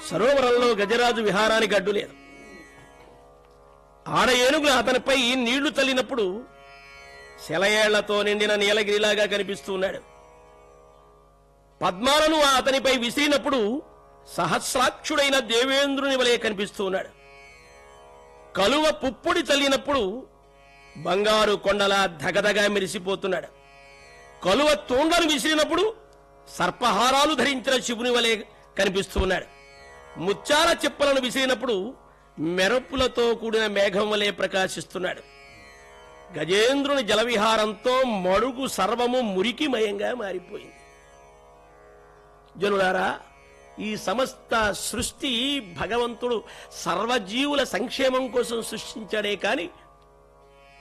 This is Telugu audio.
సరోవరంలో గజరాజు విహారానికి అడ్డు లేదు ఆడ ఏనుగులు అతనిపై నీళ్లు తల్లినప్పుడు శలయేళ్లతో నిండిన నీలగిరిలాగా కనిపిస్తూ ఉన్నాడు పద్మాలను అతనిపై విసిరినప్పుడు సహస్రాక్షుడైన దేవేంద్రుని వలె కనిపిస్తూ ఉన్నాడు కలువ పుప్పుడి చల్లినప్పుడు బంగారు కొండలా ధగధగా మెరిసిపోతున్నాడు కలువ తూండను విసిరినప్పుడు సర్పహారాలు ధరించిన శివుని వలె కనిపిస్తూ ఉన్నాడు ముత్యాల చిప్పలను విసిరినప్పుడు మెరుపులతో కూడిన మేఘం వలె ప్రకాశిస్తున్నాడు గజేంద్రుని జలవిహారంతో మడుగు సర్వము మురికిమయంగా మారిపోయింది జనులారా ఈ సమస్త సృష్టి భగవంతుడు సర్వజీవుల సంక్షేమం కోసం సృష్టించాడే కాని